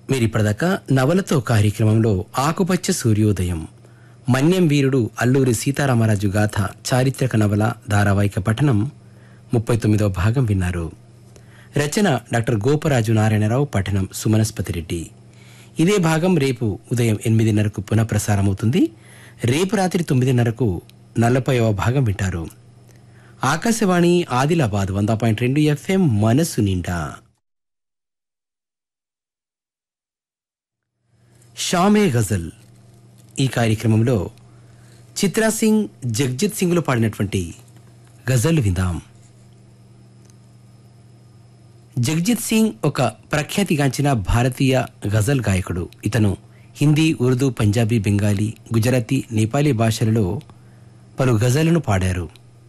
మీరిప్పటిదాకా నవలతో కార్యక్రమంలో ఆకుపచ్చ సూర్యోదయం మన్యం వీరుడు అల్లూరి సీతారామరాజు గాథ చారిత్రక నవల ధారావాహిక పఠనం ముప్పై తొమ్మిదవ భాగం విన్నారు రచన డాక్టర్ గోపరాజు నారాయణరావు పఠనం సుమనస్పతి రెడ్డి ఇదే భాగం రేపు ఉదయం ఎనిమిదిన్నరకు పునఃప్రసారమవుతుంది రేపు రాత్రి తొమ్మిదిన్నరకు నలభైవ భాగం వింటారు ఆకాశవాణి ఆదిలాబాద్ వంద పాయింట్ రెండు ఎఫ్ఎం మనసు నిండా షామే గజల్ ఈ కార్యక్రమంలో చిత్రా సింగ్ జగ్జిత్ సింగ్లు పాడినటువంటి గజల్ విందాం జగ్జిత్ సింగ్ ఒక ప్రఖ్యాతిగాంచిన భారతీయ గజల్ గాయకుడు ఇతను హిందీ ఉర్దూ పంజాబీ బెంగాలీ గుజరాతీ నేపాలీ భాషలలో పలు గజలను పాడారు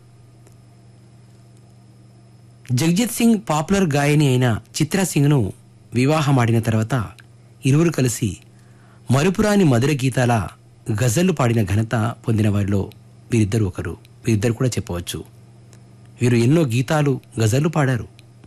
జగ్జిత్ సింగ్ పాపులర్ గాయని అయిన చిత్రా సింగ్ను వివాహమాడిన తర్వాత ఇరువురు కలిసి మరుపురాని మధుర గీతాల గజళ్లు పాడిన ఘనత పొందిన వారిలో వీరిద్దరు ఒకరు వీరిద్దరు కూడా చెప్పవచ్చు వీరు ఎన్నో గీతాలు గజళ్లు పాడారు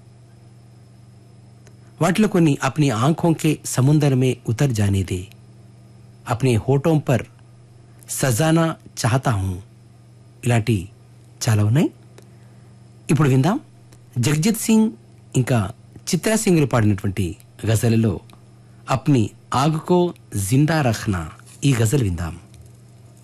వాటిలో కొన్ని అప్ని ఆంఖోं के समुंदर में उतर जाने दे अपने होठों पर సజానా చాహతా హూ ఇలాంటి చాలా ఉన్నాయి ఇప్పుడు విందాం జగ్జిత్ సింగ్ ఇంకా చిత్రా సింగ్లు పాడినటువంటి గజలలో అప్ని ఆగుకో జిందా రఖ్నా ఈ గజల్ విందాం